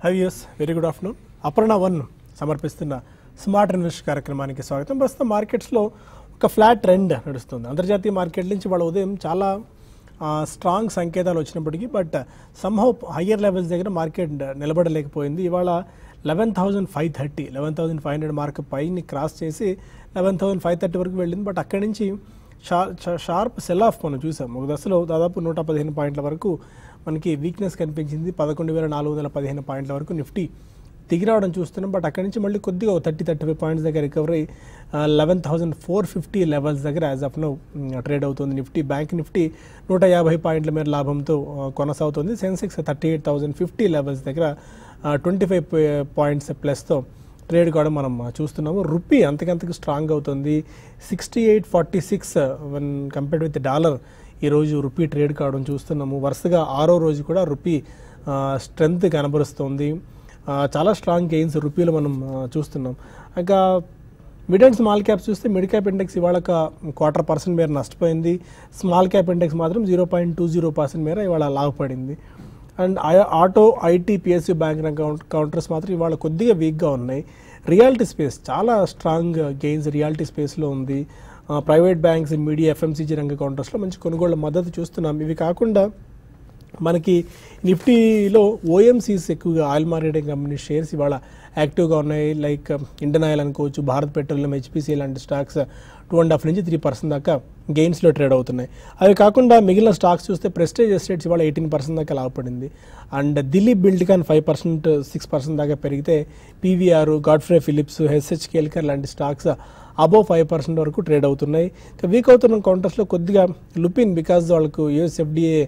High యూస్ very good afternoon Aparna one సమర్పిస్తున్న smart invest కార్యక్రమానికి స్వాగతం ప్రస్తుతం మార్కెట్స్లో ఒక ఫ్లాట్ ట్రెండ్ నడుస్తుంది అంతర్జాతీయ మార్కెట్ నుంచి వాళ్ళ ఉదయం చాలా స్ట్రాంగ్ సంకేతాలు వచ్చినప్పటికీ బట్ సంహౌ హయ్యర్ లెవెల్స్ దగ్గర మార్కెట్ నిలబడలేకపోయింది ఇవాళ eleven thousand five thirty eleven thousand five hundred mark పైని క్రాస్ చేసి లెవెన్ థౌసండ్ ఫైవ్ థర్టీ వరకు వెళ్ళింది బట్ అక్కడి నుంచి షార్ షార్ప్ సెల్ ఆఫ్ మనం చూసాం ఒక దశలో దాదాపు నూట పదిహేను పాయింట్ల వరకు మనకి వీక్నెస్ కనిపించింది పదకొండు వేల నాలుగు వందల పదిహేను పాయింట్ల వరకు నిఫ్టీ దిగి రావడం చూస్తున్నాం బట్ అక్కడి నుంచి మళ్ళీ కొద్దిగా థర్టీ థర్టీ ఫైవ్ పాయింట్స్ దగ్గర recovery eleven thousand four fifty levels దగ్గర యాజ్ ఆఫ్ నో ట్రేడ్ అవుతుంది నిఫ్టీ బ్యాంక్ నిఫ్టీ నూట యాభై పాయింట్ల మేర లాభంతో ఆ, కొనసాగుతుంది Sensex thirty eight thousand fifty levels దగ్గర ట్వంటీ ఫైవ్ పాయింట్స్ ప్లస్తో ట్రేడ్ కావడం మనం ఆ, చూస్తున్నాము రూపీ అంతకంతకు స్ట్రాంగ్ అవుతుంది sixty eight forty six one compared with dollar ఈరోజు రూపీ ట్రేడ్ కావడం చూస్తున్నాము వరుసగా ఆరో రోజు కూడా రూపీ స్ట్రెంగ్త్ కనబరుస్తుంది ఆ, చాలా స్ట్రాంగ్ గెయిన్స్ రూపీలో మనం ఆ, చూస్తున్నాం ఇంకా మిడ్ అండ్ స్మాల్ క్యాప్స్ చూస్తే మిడ్ క్యాప్ ఇండెక్స్ ఇవాళ ఒక క్వార్టర్ పర్సెంట్ మేర నష్టపోయింది స్మాల్ క్యాప్ ఇండెక్స్ మాత్రం zero point two zero percent మేర ఇవాళ లాభపడింది అండ్ ఆ- ఆటో ఐటీ పిఎస్యూ బ్యాంక్ రంగ కౌంట్- కౌంటర్స్ మాత్రం ఇవాళ కొద్దిగా వీక్గా ఉన్నాయి రియాలిటీ స్పేస్ చాలా స్ట్రాంగ్ గెయిన్స్ రియాలిటీ స్పేస్లో ఉంది ఆ, ప్రైవేట్ బ్యాంక్స్ మీడియా ఎఫ్ఎంసీజీ రంగ కౌంటర్స్లో మంచి కొనుగోళ్ల మద్దతు చూస్తున్నాం ఇవి కాకుండా మనకి నిఫ్టీలో ఓఎంసీస్ ఎక్కువగా ఆయిల్ మార్కెటింగ్ కంపెనీ షేర్స్ ఇవాళ యాక్టివ్గా ఉన్నాయి లైక్ ఇండియన్ ఆయిల్ అనుకోవచ్చు భారత్ పెట్రోలియం హెచ్పిసి లాంటి స్టాక్స్ టూ అండ్ హాఫ్ నుంచి త్రీ పర్సెంట్ దాకా గెయిన్స్లో ట్రేడ్ అవుతున్నాయి అవి కాకుండా మిగిలిన స్టాక్స్ చూస్తే ప్రెస్టేజ్ ఎస్టేట్స్ ఇవాళ ఎయిటీన్ పర్సెంట్ దాకా లాభపడింది and Dilip Buildcon five percent six percent దాకా పెరిగితే PVR Godfrey Phillips HH Kelkar లాంటి స్టాక్స్ అబోవ్ ఫైవ్ పర్సెంట్ వరకు ట్రేడ్ అవుతున్నాయి ఇక వీక్ అవుతున్న కౌంటర్స్లో కొద్దిగా లుపిన్ బికాజ్ వాళ్ళకు యూఎస్ ఎఫ్డిఏ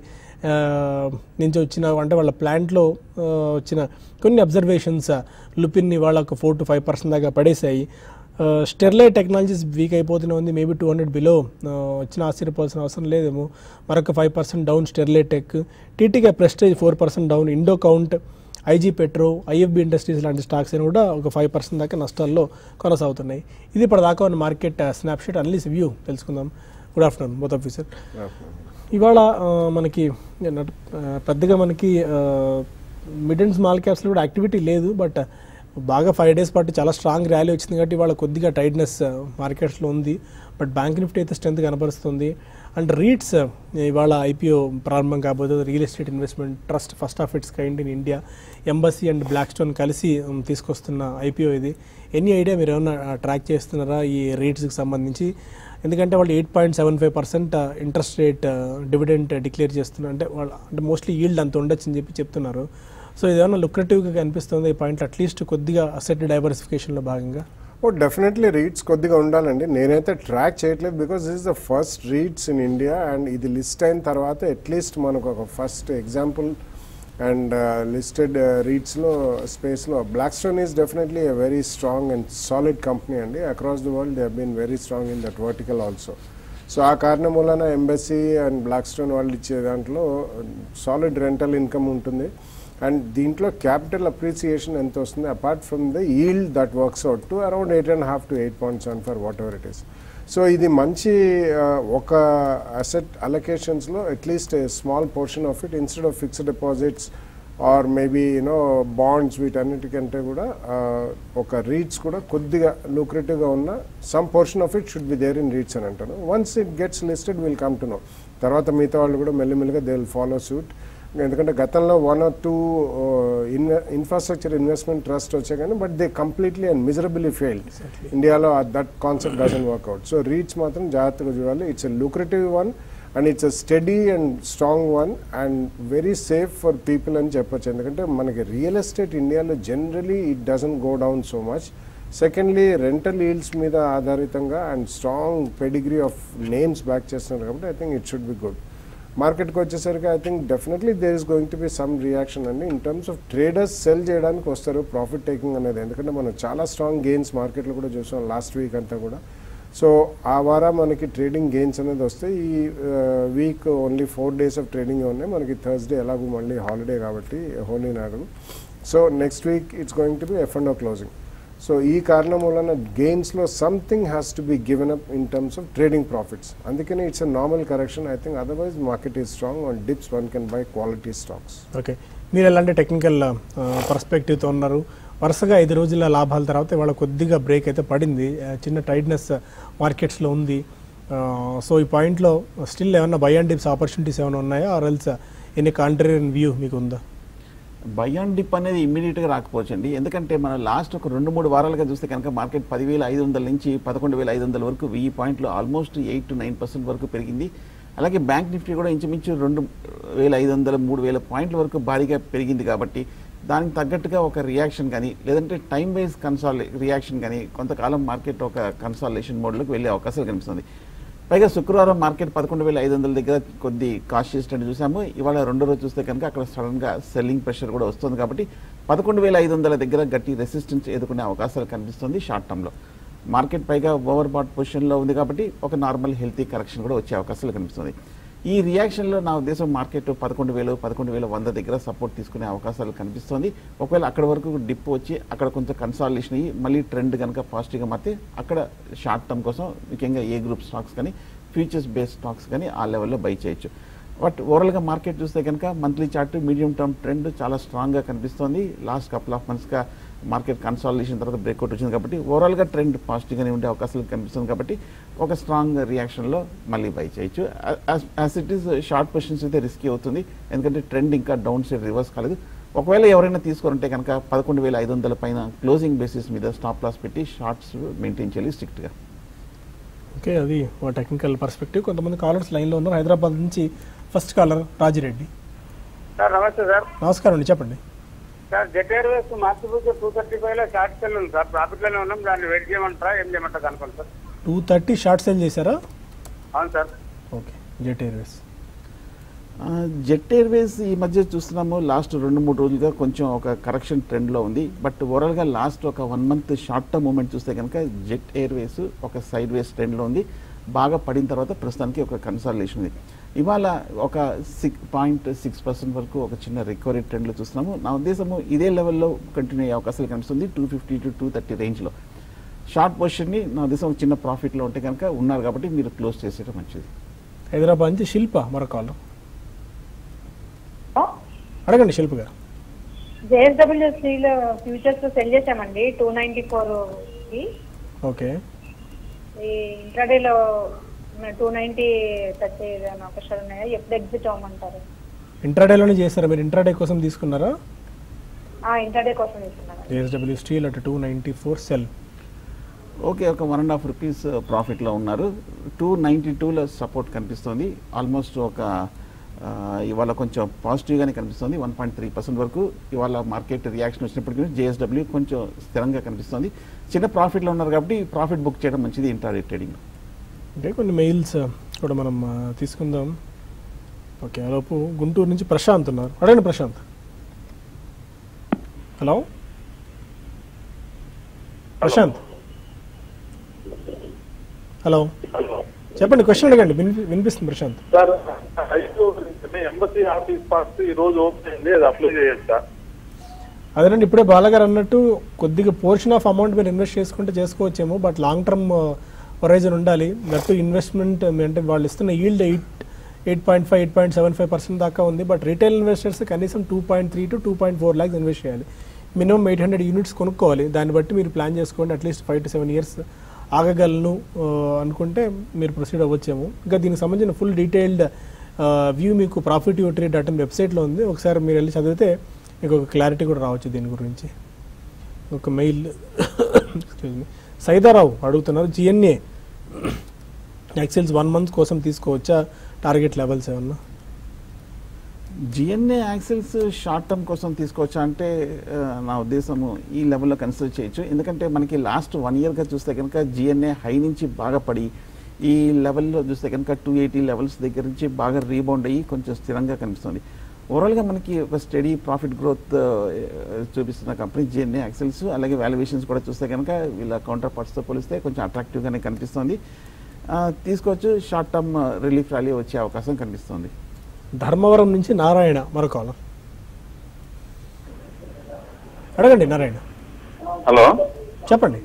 నుంచి వచ్చిన అంటే వాళ్ళ ప్లాంట్లో ఆ, వచ్చిన కొన్ని అబ్జర్వేషన్స్ లుపిన్ని వాళ్ళ ఒక ఫోర్ టు ఫైవ్ పర్సెంట్ దాకా పడేశాయి స్టెర్లైట్ టెక్నాలజీస్ వీక్ అయిపోతూనే ఉంది మేబీ టూ హండ్రెడ్ బిలో వచ్చిన ఆశ్చర్యపోవాల్సిన అవసరం లేదేమో మరొక five percent down Sterlite tech TTK Prestige four percent down Indo Count IG petro IFB industries లాంటి స్టాక్స్ అని కూడా ఒక ఫైవ్ పర్సెంట్ దాకా నష్టాల్లో కొనసాగుతున్నాయి ఇది ఇప్పటిదాకా ఉన్న మార్కెట్ స్నాప్షాట్ అన్లీస్ వ్యూ తెలుసుకుందాం గుడ్ ఆఫ్టర్నూన్ బోత్ ఆఫీసర్ ఇవాళ ఆ, మనకి నట్- ఆ, పెద్దగా మనకి మిడ్ అండ్ స్మాల్ క్యాప్స్లో కూడా యాక్టివిటీ లేదు బట్ బాగా ఫైవ్ డేస్ పాటు చాలా స్ట్రాంగ్ ర్యాలీ వచ్చింది కాబట్టి ఇవాళ కొద్దిగా టైట్నెస్ మార్కెట్స్లో ఉంది బట్ బ్యాంక్ నిఫ్టీ అయితే స్ట్రెంత్ కనపరుస్తుంది అండ్ రీట్స్ ఇవాళ ఐపీఓ ప్రారంభం కాబోతుంది real estate investment trust first of its kind in India Embassy and Blackstone కలిసి um, తీసుకొస్తున్న ఐపీఓ ఇది ఎనీ ఐడియా మీరు ఏమైనా ట్రాక్ చేస్తున్నారా ఈ రేట్స్కి సంబంధించి ఎందుకంటే వాళ్ళు eight point seven five percent interest rate dividend declare చేస్తున్నారు అంటే వాళ్ళు అంటే మోస్ట్లీ ఈల్డ్ అంత ఉండొచ్చు అని చెప్పి చెప్తున్నారు సో ఇదేమన్నా లుక్రేటివ్గా కనిపిస్తుంది ఈ పాయింట్ అట్లీస్ట్ కొద్దిగా అసెట్ డైవర్సిఫికేషన్లో భాగంగా ఓ డెఫినెట్లీ రీడ్స్ కొద్దిగా ఉండాలండి నేనైతే ట్రాక్ చేయట్లేదు because this the first REITs in India and ఇది లిస్ట్ అయిన తర్వాత అట్లీస్ట్ మనకు ఒక ఫస్ట్ ఎగ్జాంపుల్ అండ్ లిస్టెడ్ రీడ్స్లో స్పేస్లో Blackstone is definitely a very strong and solid company అండి across the world they been very strong in that vertical also so ఆ కారణం వలన ఎంబసీ అండ్ బ్లాక్ స్టోన్ వాళ్ళు ఇచ్చే దాంట్లో సాలిడ్ రెంటల్ ఇన్కమ్ ఉంటుంది అండ్ దీంట్లో క్యాపిటల్ అప్రిసియేషన్ ఎంత వస్తుంది apart from the yield that works out to around eight and half to eight point seven for whatever it is so ఇది మంచి ఆ, ఒక అసెట్ అలొకేషన్స్లో at least small portion of it instead of fixed deposits or maybe you know bonds వీటన్నిటికంటే కూడా ఆ, ఒక REITs కూడా కొద్దిగా లూక్రేటివ్గా ఉన్న some portion of it should be there in REITs అని అంటాను once it gets listed will come to know తర్వాత మిగతా వాళ్ళు కూడా మెల్లిమెల్లిగా దే విల్ ఫాలో సూట్ ఎందుకంటే గతంలో one or two infrastructure investment trust వచ్చాయి కానీ but they completely and miserably failed ఇండియాలో that concept doesn't work out so REIT మాత్రం జాగ్రత్తగా చూడాలి it's a lucrative one and it's a steady and strong one and very safe for people అని చెప్పొచ్చు ఎందుకంటే మనకి రియల్ ఎస్టేట్ ఇండియాలో generally it doesn't go down so much secondly rental yields మీద ఆధారితంగా and strong pedigree of names back చేస్తున్నారు కాబట్టి I think it should be good మార్కెట్కి వచ్చేసరికి I think definitely there is going to be some reaction అండి in terms of traders sell చేయడానికి వస్తారు profit taking అనేది ఎందుకంటే మనం చాలా స్ట్రాంగ్ గెయిన్స్ మార్కెట్లో కూడా చూసాం లాస్ట్ వీక్ అంతా కూడా సో ఆ వారం మనకి ట్రేడింగ్ గెయిన్స్ అనేది వస్తే ఈ week only four days of trading ఉన్నాయి మనకి థర్స్డే ఎలాగో మళ్ళీ హాలిడే కాబట్టి హోలీ నాడు so next week it's going to be F and closing so ఈ కారణం వలన గెయిన్స్లో something has to be given up in terms of trading profits అందుకని it's a normal correction I think otherwise market is strong on dips one can buy quality stocks okay మీరు ఎలాంటి technical పర్స్పెక్టివ్తో ఉన్నారు వరుసగా ఐదు రోజుల లాభాల తర్వాత ఇవాళ కొద్దిగా బ్రేక్ అయితే పడింది ఆ, చిన్న టైట్నెస్ మార్కెట్స్లో ఉంది సో ఈ పాయింట్లో స్టిల్ ఏమన్నా బై అండ్ డిప్స్ ఆపర్చునిటీస్ ఏమైనా ఉన్నాయా ఆర్ ఎల్స్ ఎన్ని కాంట్రేరియన్ వ్యూ మీకు ఉందా బై అండ్ డిప్ అనేది ఇమ్మీడియట్గా రాకపోవచ్చండి ఎందుకంటే మనం లాస్ట్ ఒక రెండు మూడు వారాలుగా చూస్తే కనుక మార్కెట్ పదివేల ఐదు వందల నుంచి పదకొండు వేల ఐదు వందల వరకు వెయ్యి పాయింట్లు almost eight to nine percent వరకు పెరిగింది అలాగే బ్యాంక్ నిఫ్టీ కూడా ఇంచుమించు రెండు వేల ఐదు వందల మూడు వేల పాయింట్ల వరకు భారీగా పెరిగింది కాబట్టి దానికి తగ్గట్టుగా ఒక రియాక్షన్ కానీ లేదంటే టైం బేస్ కన్సాల్ రియాక్షన్ కానీ కొంతకాలం మార్కెట్ ఒక కన్సాలేషన్ మోడ్లోకి వెళ్ళే అవకాశాలు కనిపిస్తుంది పైగా శుక్రవారం మార్కెట్ పదకొండు వేల ఐదు వందల దగ్గర కొద్ది కాషియస్ ట్రెండ్ చూసాము ఇవాళ రెండో రోజు చూస్తే కనుక అక్కడ సడన్గా సెల్లింగ్ ప్రెషర్ కూడా వస్తుంది కాబట్టి పదకొండు వేల ఐదు వందల దగ్గర గట్టి రెసిస్టెన్స్ ఎదుర్కొనే అవకాశాలు కనిపిస్తుంది షార్ట్ టర్మ్లో మార్కెట్ పైగా ఓవర్ బాట్ పొజిషన్లో ఉంది కాబట్టి ఒక నార్మల్ హెల్తీ కరెక్షన్ కూడా వచ్చే అవకాశాలు కనిపిస్తుంది ఈ రియాక్షన్లో నా ఉద్దేశం మార్కెట్ పదకొండు వేలు పదకొండు వేల వంద దగ్గర సపోర్ట్ తీసుకునే అవకాశాలు కనిపిస్తుంది ఒకవేళ అక్కడ వరకు డిప్ వచ్చి అక్కడ కొంచెం కన్సాలిడేషన్ అయ్యి మళ్ళీ ట్రెండ్ కనుక పాజిటివ్గా మారితే అక్కడ షార్ట్ టర్మ్ కోసం ముఖ్యంగా ఏ గ్రూప్ స్టాక్స్ కానీ ఫ్యూచర్స్ బేస్డ్ స్టాక్స్ కానీ ఆ లెవెల్లో బై చేయొచ్చు బట్ ఓవరాల్గా మార్కెట్ చూస్తే కనుక monthly chart medium term trend చాలా స్ట్రాంగ్గా కనిపిస్తోంది లాస్ట్ కపుల్ ఆఫ్ మంత్స్గా మార్కెట్ కన్సాలిడేషన్ తర్వాత బ్రేక్అవుట్ వచ్చింది కాబట్టి ఓవరాల్గా ట్రెండ్ పాజిటివ్గానే ఉండే అవకాశాలు కనిపిస్తుంది కాబట్టి ఒక స్ట్రాంగ్ రియాక్షన్లో మళ్ళీ బై చేయొచ్చు as it is short positions అయితే రిస్కీ అవుతుంది ఎందుకంటే ట్రెండ్ ఇంకా డౌన్ సైడ్ రివర్స్ కాలేదు ఒకవేళ ఎవరైనా తీసుకుంటే కనుక పదకొండు వేల ఐదు వందల పైన క్లోజింగ్ బేసిస్ మీద స్టాప్ లాస్ పెట్టి షార్ట్స్ మెయింటైన్ చేయాలి స్ట్రిక్ట్గా ఓకే అది ఒక టెక్నికల్ పర్స్పెక్టివ్ కొంతమంది కాలర్స్ లైన్లో ఉన్నారు హైదరాబాద్ నుంచి ఫస్ట్ కాలర్ రాజిరెడ్డి సార్ నమస్తే సార్ నమస్కారం అండి చెప్పండి సార్ జెట్ ఎయిర్వేస్ మార్చిపోతే టూ థర్టీ ఫైవ్ లో షార్ట్ సెల్ ఉంది సార్ ప్రాఫిట్ లోనే ఉన్నాం దాన్ని వెయిట్ చేయమంటారా ఏం చేయమంటారు అనుకోండి sir two thirty short sale చేశారా అవును సార్ ఓకే జెట్ ఎయిర్వేస్ జెట్ ఎయిర్వేస్ ఈ మధ్య చూస్తున్నాము లాస్ట్ రెండు మూడు రోజులుగా కొంచెం ఒక కరెక్షన్ ట్రెండ్లో ఉంది బట్ ఓవరాల్గా లాస్ట్ ఒక one month short term movement చూస్తే కనుక జెట్ ఎయిర్వేస్ ఒక సైడ్ వేస్ ట్రెండ్లో ఉంది బాగా పడిన తర్వాత ప్రస్తుతానికి ఒక కన్సాలిడేషన్ ఉంది ఇవాళ ఒక సిక్స్ పాయింట్ సిక్స్ పర్సెంట్ వరకు ఒక చిన్న రికవరీ ట్రెండ్లో చూస్తున్నాము నా ఉద్దేశము ఇదే లెవెల్లో కంటిన్యూ అయ్యే అవకాశాలు కనిపిస్తుంది two fifty to two thirty రేంజ్లో షార్ట్ పొజిషన్ని నా ఉద్దేశం ఒక చిన్న ప్రాఫిట్లో ఉంటే కనుక ఉన్నారు కాబట్టి మీరు క్లోజ్ చేసేయడం మంచిది హైదరాబాద్ నుంచి శిల్ప మరో కాలర్ అడగండి శిల్ప గారు జేఎస్డబ్ల్యూ స్టీల్ ఫ్యూచర్స్ సెల్ చేసామండి టూ నైన్టీ ఫోర్ కి ఓకే ఈ ఇంట్రాడేలో టూ నైన్టీ టచ్ అయ్యేది అని అవకాశాలు ఉన్నాయా ఎప్పుడు ఎగ్జిట్ అవ్వమంటారు ఇంట్రాడేలోనే చేస్తారా మీరు ఇంట్రాడే కోసం తీసుకున్నారా ఆ ఇంట్రాడే కోసం తీసుకున్నాను JSW Steel at two ninety four sell okay ఒక వన్ అండ్ హాఫ్ రూపీస్ ప్రాఫిట్లో ఉన్నారు టూ నైంటీ టూలో సపోర్ట్ కనిపిస్తుంది ఆల్మోస్ట్ ఒక ఆ, ఇవాళ కొంచెం పాజిటివ్గానే కనిపిస్తుంది వన్ పాయింట్ త్రీ పర్సెంట్ వరకు ఇవాళ మార్కెట్ రియాక్షన్ వచ్చినప్పటికీ జేఎస్డబ్ల్యూ కొంచెం స్థిరంగా కనిపిస్తుంది చిన్న ప్రాఫిట్లో ఉన్నారు కాబట్టి ప్రాఫిట్ బుక్ చేయడం మంచిది ఇంటారీ ట్రేడింగ్ అంటే కొన్ని మెయిల్స్ కూడా మనం ఆ, తీసుకుందాం ఓకే లోపు గుంటూరు నుంచి ప్రశాంత్ ఉన్నారు అడగండి ప్రశాంత్ హలో ప్రశాంత్ హలో చెప్పండి క్వశ్చన్ అడగండి వినిపి- వినిపిస్తుంది ప్రశాంత్ సార్ ఐదు ఎంబసీ ఆఫీస్ పాస్ ఈ రోజు ఓపెన్ అయింది అది అప్లై చేయొచ్చా అదేనండి ఇప్పుడే బాలగారు అన్నట్టు కొద్దిగా పోర్షన్ ఆఫ్ అమౌంట్ మీరు ఇన్వెస్ట్ చేసుకుంటే చేసుకోవచ్చేమో బట్ లాంగ్ టర్మ్ హొరైజన్ ఉండాలి దట్టు ఇన్వెస్ట్మెంట్ అంటే వాళ్ళు ఇస్తున్న yield eight eight point five eight point seven five percent దాకా ఉంది బట్ రీటైల్ ఇన్వెస్టర్స్ కనీసం two point three to two point four lakhs invest చేయాలి మినిమం ఎయిట్ హండ్రెడ్ యూనిట్స్ కొనుక్కోవాలి దాన్ని బట్టి మీరు ప్లాన్ చేసుకోండి at least five to seven years ఆగగలను ఆ, అనుకుంటే మీరు ప్రొసీడ్ అవ్వచ్చేమో ఇంకా దీనికి సంబంధించిన ఫుల్ డీటెయిల్డ్ వ్యూ మీకు ప్రాఫిట్ యూటరీ డాట్ ఇన్ వెబ్సైట్లో ఉంది ఒకసారి మీరు వెళ్ళి చదివితే మీకు ఒక క్లారిటీ కూడా రావచ్చు దీని గురించి ఒక మెయిల్ ఎక్స్క్యూజ్ మీ సైదారావు అడుగుతున్నారు జిఎన్ఏ ఎక్సెల్స్ వన్ మంత్ కోసం తీసుకోవచ్చా టార్గెట్ లెవెల్స్ ఏమన్నా జిఎన్ఏ యాక్సెల్స్ షార్ట్ టర్మ్ కోసం తీసుకోవచ్చా అంటే ఆ, నా ఉద్దేశము ఈ లెవెల్లో కన్సిడర్ చేయొచ్చు ఎందుకంటే మనకి లాస్ట్ వన్ ఇయర్గా చూస్తే కనుక జిఎన్ఏ హై నుంచి బాగా పడి ఈ లెవెల్లో చూస్తే కనుక టూ ఎయిటీ లెవెల్స్ దగ్గర నుంచి బాగా రీబౌండ్ అయ్యి కొంచెం స్థిరంగా కనిపిస్తుంది ఓవరాల్గా మనకి ఒక స్టడీ ప్రాఫిట్ గ్రోత్ చూపిస్తున్న కంపెనీ జిఎన్ఏ యాక్సెల్స్ అలాగే వాల్యుయేషన్స్ కూడా చూస్తే కనుక వీళ్ళ కౌంటర్ పార్ట్స్తో పోలిస్తే కొంచెం అట్రాక్టివ్గానే కనిపిస్తుంది ఆ, తీసుకోవచ్చు షార్ట్ టర్మ్ రిలీఫ్ ర్యాలీ వచ్చే అవకాశం కనిపిస్తుంది ధర్మవరం నుంచి నారాయణ మరో కాలం అడగండి నారాయణ హలో చెప్పండి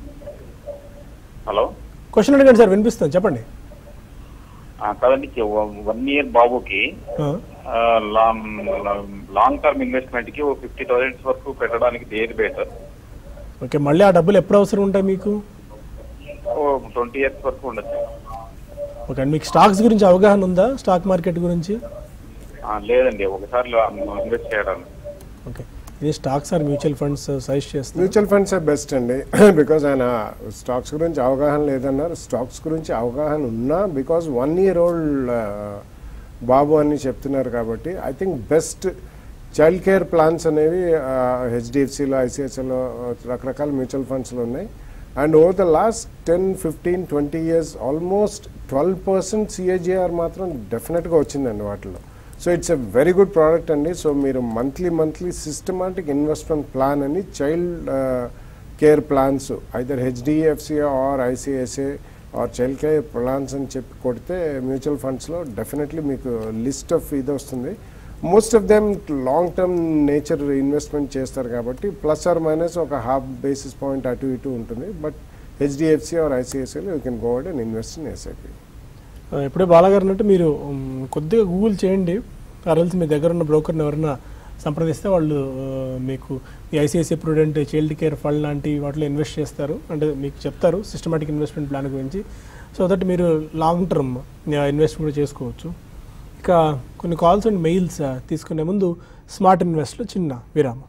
హలో క్వశ్చన్ అడగండి సార్ వినిపిస్తాను చెప్పండి ఆ, కదండి వన్ ఇయర్ బాబుకి ఆ, ఆ, లాంగ్ లాంగ్ టర్మ్ ఇన్వెస్ట్మెంట్ కి ఓ ఫిఫ్టీ థౌసండ్స్ వరకు పెట్టడానికి ఏది బెటర్ ఓకే మళ్ళీ ఆ డబ్బులు ఎప్పుడు అవసరం ఉంటాయి మీకు ఓ ట్వంటీ ఇయర్స్ వరకు ఉండొచ్చు ఓకే అండి మీకు స్టాక్స్ గురించి అవగాహన ఉందా స్టాక్ మార్కెట్ గురించి ఆ, లేదండి ఒకసారి ఇన్వెస్ట్ చేయడానికి ఓకే ఇది stocks or mutual funds suggest చేస్తారు మ్యూచువల్ ఫండ్స్ బెస్ట్ అండి బికాజ్ ఆయన స్టాక్స్ గురించి అవగాహన లేదన్నారు స్టాక్స్ గురించి అవగాహన ఉన్నా బికాజ్ వన్ ఇయర్ ఓల్డ్ బాబు అని చెప్తున్నారు కాబట్టి I think best child care plans అనేవి హెచ్డిఎఫ్సిలో ఐసిఐసిలో రకరకాల మ్యూచువల్ ఫండ్స్లో ఉన్నాయి and over the last ten fifteen twenty years almost twelve percent CAGR మాత్రం డెఫినెట్గా వచ్చిందండి వాటిలో so it's a very good product అండి సో మీరు monthly monthly systematic investment plan అని child care plans either HDFC or ICICI or child care plans అని చెప్పి కొడితే మ్యూచువల్ ఫండ్స్లో డెఫినెట్లీ మీకు లిస్ట్ ఆఫ్ ఇది వస్తుంది most of them long term nature investment చేస్తారు కాబట్టి ప్లస్ ఆర్ మైనస్ ఒక హాఫ్ బేసిస్ పాయింట్ అటు ఇటు ఉంటుంది బట్ హెచ్డిఎఫ్సి ఆర్ ఐసిఐసిఐలో you can go and invest in SIP ఆ, ఇప్పుడే బాలాగారు అన్నట్టు మీరు ఉమ్, కొద్దిగా గూగుల్ చేయండి అరల్సి మీ దగ్గర ఉన్న బ్రోకర్ని ఎవరైనా సంప్రదిస్తే వాళ్ళు ఆ, మీకు ఈ ICICI prudent child care fund లాంటి వాటిలో ఇన్వెస్ట్ చేస్తారు అంటే మీకు చెప్తారు సిస్టమాటిక్ ఇన్వెస్ట్మెంట్ ప్లాన్ గురించి సో దట్ మీరు లాంగ్ టర్మ్ ఇన్వెస్ట్ కూడా చేసుకోవచ్చు ఇక కొన్ని కాల్స్ అండ్ మెయిల్స్ తీసుకునే ముందు స్మార్ట్ ఇన్వెస్ట్లో చిన్న విరామం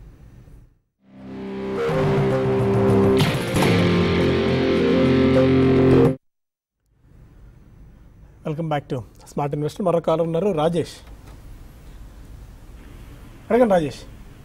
welcome back to smart investor మరో కాలర్ ఉన్నారు రాజేష్ అడగండి రాజేష్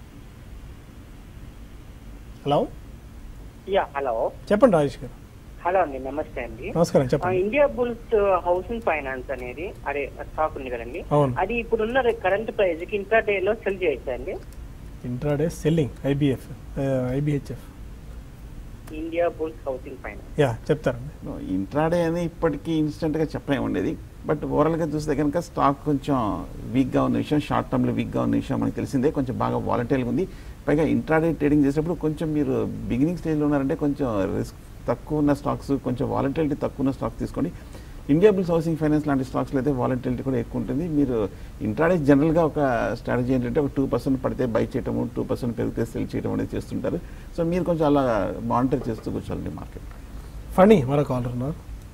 హలో యా హలో చెప్పండి రాజేష్ గారు హలో అండి నమస్తే అండి నమస్కారం ఆ, చెప్పండి ఇండియా బుల్స్ హౌసింగ్ ఫైనాన్స్ అనేది అదే స్టాక్ ఉంది కదండి అవును. అది ఇప్పుడున్న కరెంట్ ప్రైస్ కి ఇంట్రా డే లో సెల్ చేయొచ్చా అండి intraday selling IBF IBHF Indiabulls housing finance యా చెప్తారండి ఇంట్రాడే అని ఇప్పటికీ ఇన్స్టెంట్గా చెప్పలేము ఉండేది బట్ ఓవరాల్గా చూస్తే కనుక స్టాక్ కొంచెం వీక్గా ఉన్న విషయం షార్ట్ టర్మ్లో వీక్గా ఉన్న విషయం మనకి తెలిసిందే కొంచెం బాగా వాలంటైల్గా ఉంది పైగా ఇంట్రాడే ట్రేడింగ్ చేసేటప్పుడు కొంచెం మీరు బిగినింగ్ స్టేజ్లో ఉన్నారంటే కొంచెం రిస్క్ తక్కువ ఉన్న స్టాక్స్ కొంచెం వాలంటిలిటీ తక్కువ ఉన్న స్టాక్స్ తీసుకోండి ఇండియా బిల్స్ హౌసింగ్ ఫైనాన్స్ లాంటి స్టాక్స్లో అయితే వాలంటిలిటీ కూడా ఎక్కువ ఉంటుంది మీరు ఇంట్రాడే జనరల్గా ఒక స్ట్రాటజీ ఏంటంటే ఒక టూ పర్సెంట్ పడితే బై చేయటము టూ పర్సెంట్ పెరిగితే సెల్ చేయడం అనేది చేస్తుంటారు సో మీరు కొంచెం అలా మానిటర్ చేస్తూ కూర్చోాలండి మార్కెట్ ఫణి మరో కాలర్ ఉన్నారు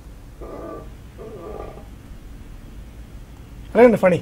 అడగండి Phani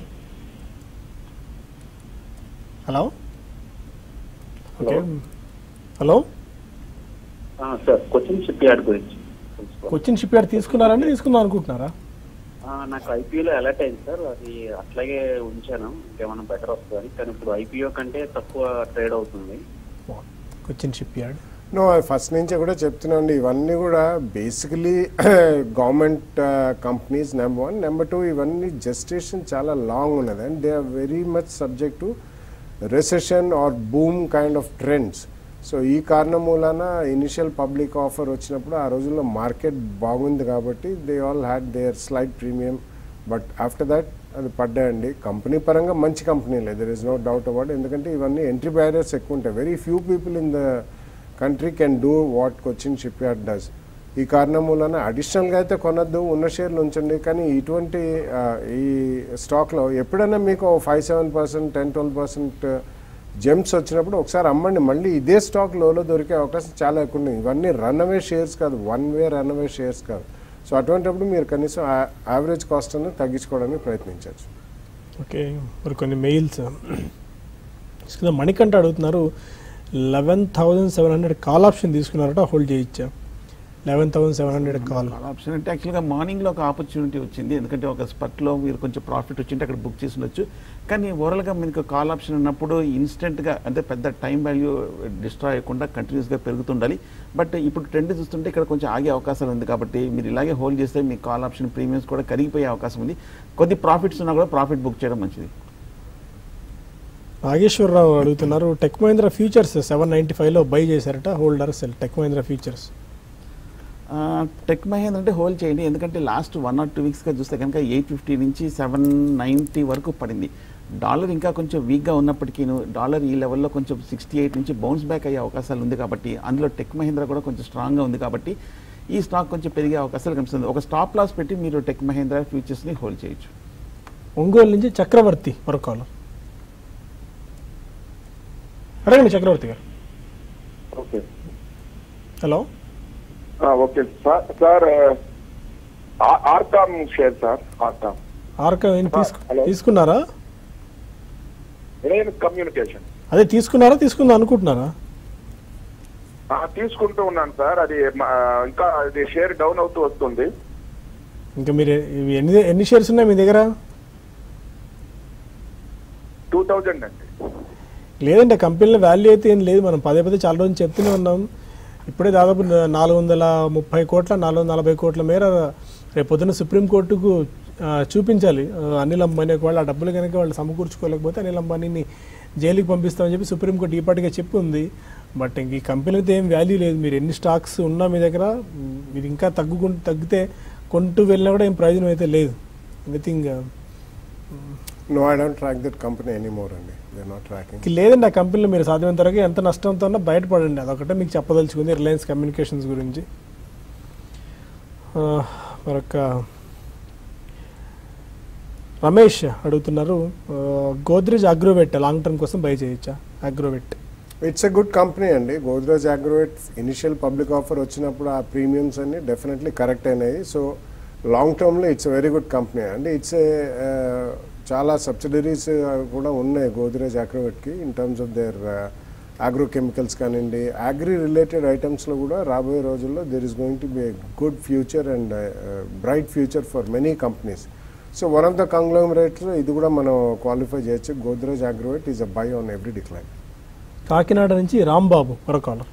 hello okay hello sir Cochin Shipyard గురించి కొచ్చిన్ షిప్ యార్డ్ తీసుకున్నారండి తీసుకుందాం అనుకుంటున్నారా ఆ, నాకు ఐపీఓలో అలర్ట్ అయింది సార్ అది అట్లాగే ఉంచాను ఇంకేమైనా బెటర్ వస్తుందని కానీ ఇప్పుడు ఐపీఓ కంటే తక్కువ ట్రేడ్ అవుతుంది కొచ్చిన్ షిప్ యార్డ్ నో ఫస్ట్ నుంచే కూడా చెప్తున్నాండి ఇవన్నీ కూడా basically government companies number one number two ఇవన్నీ జస్టేషన్ చాలా లాంగ్ ఉన్నది and they are very much subject to recession or boom kind of trends so ఈ కారణం మూలాన ఇనిషియల్ పబ్లిక్ ఆఫర్ వచ్చినప్పుడు ఆ రోజుల్లో మార్కెట్ బాగుంది కాబట్టి they all had their slight premium but after that అది పడ్డాయండి కంపెనీ పరంగా మంచి కంపెనీలే there is no doubt about ఎందుకంటే ఇవన్నీ ఎంట్రీ బ్యారియర్స్ ఎక్కువ ఉంటాయి very few people in the country can do what Cochin Shipyard does ఈ కారణం మూలన అడిషనల్గా అయితే కొనద్దు ఉన్న షేర్లు ఉంచండి కానీ ఇటువంటి ఆ, ఈ స్టాక్లో ఎప్పుడైనా మీకు five seven percent ten twelve percent gains వచ్చినప్పుడు ఒకసారి అమ్మండి మళ్ళీ ఇదే స్టాక్ లోలో దొరికే అవకాశం చాలా ఎక్కువ ఉంది ఇవన్నీ రన్ అవే షేర్స్ కాదు one way runaway shares కాదు సో అటువంటిప్పుడు మీరు కనీసం యావరేజ్ కాస్ట్ అనేది తగ్గించుకోవడానికి ప్రయత్నించవచ్చు ఓకే మరి కొన్ని మెయిల్స్ మణికంఠ అడుగుతున్నారు eleven thousand seven hundred call option తీసుకున్నారట హోల్డ్ చేయొచ్చా eleven thousand seven hundred call option అంటే యాక్చువల్గా మార్నింగ్లో ఒక ఆపర్చునిటీ వచ్చింది ఎందుకంటే ఒక స్పట్లో మీరు కొంచెం ప్రాఫిట్ వచ్చింటే అక్కడ బుక్ చేసి ఉండొచ్చు కానీ ఓవరాల్గా మీకు కాల్ ఆప్షన్ ఉన్నప్పుడు ఇన్స్టెంట్గా అంటే పెద్ద టైం వాల్యూ డిస్ట్రాయ్ అయ్యకుండా కంటిన్యూస్గా పెరుగుతుండాలి బట్ ఇప్పుడు ట్రెండ్ చూస్తుంటే ఇక్కడ కొంచెం ఆగే అవకాశాలు ఉంది కాబట్టి మీరు ఇలాగే హోల్డ్ చేస్తే మీ కాల్ ఆప్షన్ ప్రీమియమ్స్ కూడా కరిగిపోయే అవకాశం ఉంది కొద్ది ప్రాఫిట్స్ ఉన్నా కూడా ప్రాఫిట్ బుక్ చేయడం మంచిది నాగేశ్వరరావు అడుగుతున్నారు Tech Mahindra futures seven ninety ఫైవ్లో బై చేశారట hold or sell Tech Mahindra futures ఆ, టెక్ మహేంద్ర అంటే హోల్డ్ చేయండి ఎందుకంటే లాస్ట్ వన్ ఆర్ టూ వీక్స్గా చూస్తే కనుక ఎయిట్ ఫిఫ్టీ నుంచి సెవెన్ నైంటీ వరకు పడింది డాలర్ ఇంకా కొంచెం వీక్గా ఉన్నప్పటికీ డాలర్ ఈ లెవెల్లో కొంచెం సిక్స్టీ ఎయిట్ నుంచి బౌన్స్ బ్యాక్ అయ్యే అవకాశాలు ఉంది కాబట్టి అందులో టెక్ మహేంద్ర కూడా కొంచెం స్ట్రాంగ్గా ఉంది కాబట్టి ఈ స్టాక్ కొంచెం పెరిగే అవకాశాలు కనిపిస్తుంది ఒక స్టాప్ లాస్ పెట్టి మీరు టెక్ మహేంద్ర ఫ్యూచర్స్ని హోల్డ్ చేయొచ్చు ఒంగోలు నుంచి చక్రవర్తి మరొక కాలం అడగండి చక్రవర్తి గారు ఓకే హలో ఆ, ఓకే సార్ సార్ ఆ- ఆర్కామ్ షేర్ సార్ ఆర్కామ్ ఆర్క ఏం తీసుకు హలో. తీసుకున్నారా నేను కమ్యూనికేషన్ అదే తీసుకున్నారా తీసుకుందాం అనుకుంటున్నారా ఆ, తీసుకుంటూ ఉన్నాను సార్ అది మా- ఇంకా అది షేర్ డౌన్ అవుతూ వస్తుంది ఇంకా మీరు ఇవి ఎన్ని ఎన్ని షేర్స్ ఉన్నాయి మీ దగ్గర టూ థౌజండ్ అండి లేదంటే కంపెనీలో వాల్యూ అయితే ఏం లేదు మనం పదే పదే చాలా రోజులు చెప్తూనే ఉన్నాం ఇప్పుడే దాదాపు న- నాలుగు వందల ముప్పై కోట్ల నాలుగు వందల నలభై కోట్ల మేర రేపు పొద్దున్న సుప్రీంకోర్టుకు ఆ, చూపించాలి ఆ, అనిల్ అంబానీ ఒకవేళ ఆ డబ్బులు కనుక వాళ్ళు సమకూర్చుకోలేకపోతే అనిల్ అంబానీని జైలుకి పంపిస్తామని చెప్పి సుప్రీంకోర్టు ఈ పాటిగా చెప్పి ఉంది బట్ ఇంక ఈ కంపెనీతో ఏం వాల్యూ లేదు మీరు ఎన్ని స్టాక్స్ ఉన్నా మీ దగ్గర మ్, మీరు ఇంకా తగ్గుకుంటూ తగ్గితే కొంటూ వెళ్ళినా కూడా ఏం ప్రయోజనం అయితే లేదు anything no I don't track that company any more అండి దే నాట్ ట్రాకింగ్ ఇంక లేదండి ఆ కంపెనీలో మీరు సాధ్యమైనంత వరకు ఎంత నష్టంతో ఉన్నా బయటపడండి అదొకటే మీకు చెప్పదలుచుకుంది రిలయన్స్ కమ్యూనికేషన్స్ గురించి ఆ, మరొక రమేష్ అడుగుతున్నారు ఆ, గోద్రేజ్ అగ్రోవెట్ లాంగ్ టర్మ్ కోసం బై చేయొచ్చా Agrovet it's a good company అండి Godrej Agrovet initial public offer వచ్చినప్పుడు ఆ ప్రీమియమ్స్ అన్ని డెఫినెట్లీ కరెక్ట్ అయినాయి సో లాంగ్ టర్మ్లో ఇట్స్ వెరీ గుడ్ కంపెనీ అండి ఇట్స్ ఏ చాలా సబ్సిడరీస్ కూడా ఉన్నాయి గోద్రేజ్ అగ్రోవేట్కి in terms of their agro chemicals కానివ్వండి అగ్రి రిలేటెడ్ ఐటమ్స్లో కూడా రాబోయే రోజుల్లో there is going to be good future and bright future for many companies so one of the conglomerates ఇది కూడా మనం క్వాలిఫై చేయొచ్చు Godrej Agrovet is a buy on every decline Kakinada నుంచి రాంబాబు మరొక కాలర్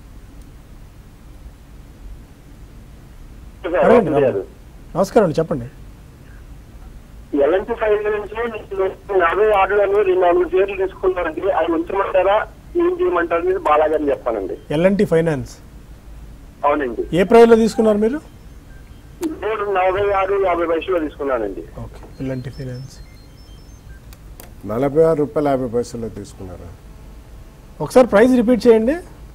అడగండి రాంబాబు. నమస్కారం అండి చెప్పండి ఎల్ఎన్టీ ఫైనాన్స్ లో నేను యాభై ఆర్డర్లను రెండు నాలుగు షేర్లు తీసుకున్నానండి అవి ఉంచమంటారా ఏం చేయమంటారు మీరు బాలాగారిని చెప్పానండి ఎల్ఎన్టీ ఫైనాన్స్ అవునండి ఏ ప్రైస్లో తీసుకున్నారు మీరు మూడు నలభై ఆరు యాభై పైసలు తీసుకున్నానండి ఓకే ఎల్ఎన్టీ ఫైనాన్స్ నలభై ఆరు రూపాయలు యాభై పైసల్లో తీసుకున్నారా ఒకసారి ప్రైస్ రిపీట్ చేయండి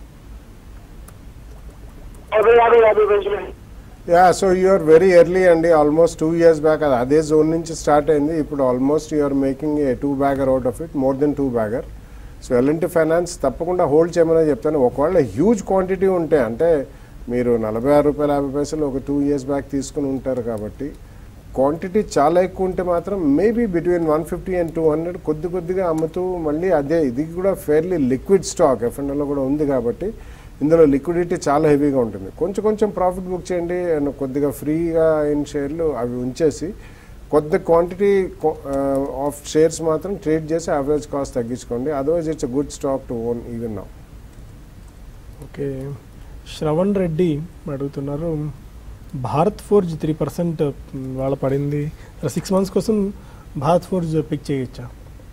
నలభై ఆరు యాభై పైసలు yeah so you're very early అండి ఆల్మోస్ట్ టూ ఇయర్స్ బ్యాక్ అది అదే జోన్ నుంచి స్టార్ట్ అయింది ఇప్పుడు almost you're making a two bagger out of it more than two bagger so L and T Finance తప్పకుండా హోల్డ్ చేయమని చెప్తాను ఒకవేళ హ్యూజ్ క్వాంటిటీ ఉంటే అంటే మీరు నలభై ఆరు రూపాయల యాభై పైసలు ఒక టూ ఇయర్స్ బ్యాక్ తీసుకుని ఉంటారు కాబట్టి క్వాంటిటీ చాలా ఎక్కువ ఉంటే మాత్రం maybe between one fifty and two hundred కొద్ది కొద్దిగా అమ్ముతూ మళ్ళీ అదే ఇది కూడా ఫెయిర్లీ లిక్విడ్ స్టాక్ ఎఫ్ఎండ్లో కూడా ఉంది కాబట్టి ఇందులో లిక్విడిటీ చాలా హెవీగా ఉంటుంది కొంచెం కొంచెం ప్రాఫిట్ బుక్ చేయండి అండ్ కొద్దిగా ఫ్రీగా అయిన షేర్లు అవి ఉంచేసి కొద్ది క్వాంటిటీ ఆఫ్ షేర్స్ మాత్రం ట్రేడ్ చేసి యావరేజ్ కాస్ట్ తగ్గించుకోండి otherwise it's good stock to own even now okay Shravan Reddy అడుగుతున్నారు భారత్ ఫోర్జ్ త్రీ పర్సెంట్ వాళ్ళ పడింది సిక్స్ మంత్స్ కోసం భారత్ ఫోర్జ్ పిక్ చేయొచ్చా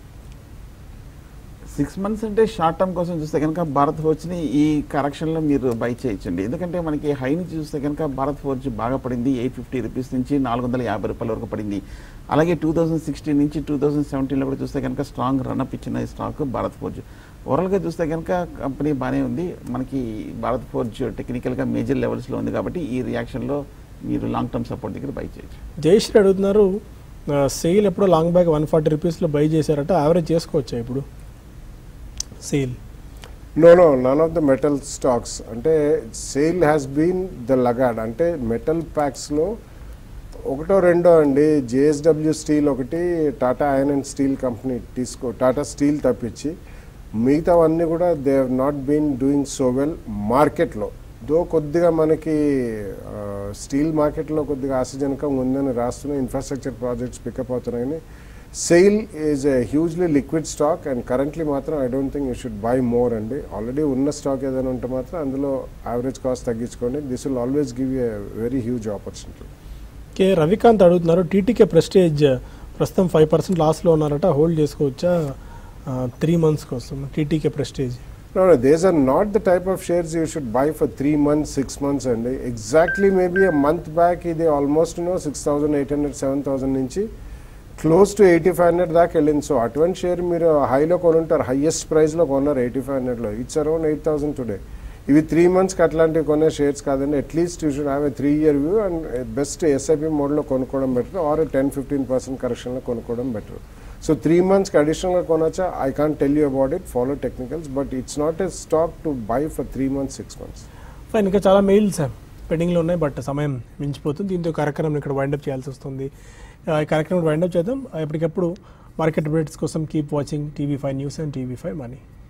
సిక్స్ మంత్స్ అంటే షార్ట్ టర్మ్ కోసం చూస్తే కనుక భారత్ ఫోర్జ్ని ఈ కరెక్షన్లో మీరు బై చేయొచ్చండి ఎందుకంటే మనకి హై నుంచి చూస్తే కనుక భారత్ ఫోర్జ్ బాగా పడింది ఎయిట్ ఫిఫ్టీ రూపీస్ నుంచి నాలుగు వందల యాభై రూపాయల వరకు పడింది అలాగే టూ థౌసండ్ సిక్స్టీన్ నుంచి టూ థౌసండ్ సెవెంటీన్లో కూడా చూస్తే కనుక స్ట్రాంగ్ రన్అప్ ఇచ్చిన ఈ స్టాక్ భారత్ ఫోర్జ్ ఓవరాల్గా చూస్తే కనుక కంపెనీ బాగానే ఉంది మనకి భారత్ ఫోర్జ్ టెక్నికల్గా మేజర్ లెవెల్స్లో ఉంది కాబట్టి ఈ రియాక్షన్లో మీరు లాంగ్ టర్మ్ సపోర్ట్ దగ్గర బై చేయొచ్చు జయశ్రీ అడుగుతున్నారు సేల్ ఎప్పుడో లాంగ్ బ్యాగ్ వన్ ఫార్టీ రూపీస్లో బై చేశారట యావరేజ్ చేసుకోవచ్చా ఇప్పుడు SAIL no no none of the metal stocks అంటే SAIL has been the laggard అంటే మెటల్ ప్యాక్స్లో ఒకటో రెండో అండి జేఎస్డబ్ల్యూ స్టీల్ ఒకటి Tata iron and steel company తీసుకో టాటా స్టీల్ తప్పించి మిగతావన్నీ కూడా they have not been doing so well మార్కెట్లో దో కొద్దిగా మనకి స్టీల్ మార్కెట్లో కొద్దిగా ఆశాజనకంగా ఉందని రాస్తున్న ఇన్ఫ్రాస్ట్రక్చర్ ప్రాజెక్ట్స్ పికప్ అవుతున్నాయని SAIL is a hugely liquid stock and currently మాత్రం I don't think you should buy more అండి ఆల్రెడీ ఉన్న స్టాక్ ఏదైనా ఉంటే మాత్రం అందులో యావరేజ్ కాస్ట్ తగ్గించుకోండి this will always give a very huge opportunity K Ravikanth అడుగుతున్నారు టీటీకే ప్రెస్టేజ్ ప్రస్తుతం ఫైవ్ పర్సెంట్ లాస్లో ఉన్నారట హోల్డ్ చేసుకోవచ్చా త్రీ మంత్స్ కోసం TTK Prestige No, no, these are not the type of shares you should buy for three months, six months అండి exactly maybe a month back ఇది almost no six thousand eight hundred seven thousand నుంచి close to eighty five hundred దాకా వెళ్ళింది so అటువంటి share మీరు హైలో కొనుంటారు highest ప్రైస్లో కొన్నారు ఎయిటీ ఫైవ్ హండ్రెడ్లో it's around eight thousand today ఇవి త్రీ మంత్స్కి అట్లాంటివి కొనే షేర్స్ కాదండి at least you should have a three year view and best SIP మోడ్లో కొనుక్కోవడం better or ten fifteen percent కరెక్షన్లో కొనుక్కోవడం బెటర్ సో త్రీ మంత్స్కి అడిషనల్గా కొనొచ్చా I can't tell you about it follow technicals but it's not a stock to buy for three months six months fine ఇంకా చాలా mails పెండింగ్లో ఉన్నాయి బట్ సమయం మించిపోతుంది దీంతో ఈ కార్యక్రమం ఇక్కడ వైండప్ చేయాల్సి వస్తుంది ఆ, ఈ కార్యక్రమం వైండప్ చేద్దాం ఎప్పటికప్పుడు మార్కెట్ అప్డేట్స్ కోసం keep watching TV five news and TV five money